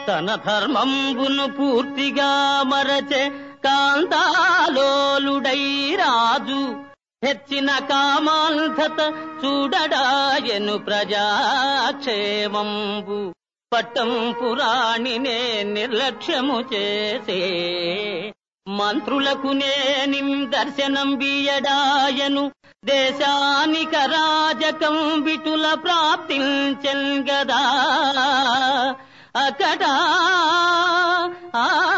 తన ధర్మంబును పూర్తిగా మరచే కాంతాలోలుడై రాజు హెచ్చిన కామాంధత చూడడాయను ప్రజాక్షేమంబు పట్టం పురాణినే నిర్లక్ష్యము చేసే మంత్రులకు నేనిం దర్శనం బియడాయను దేశానిక రాజకం విటుల ప్రాప్తించెన్ గదా అకటా ఆ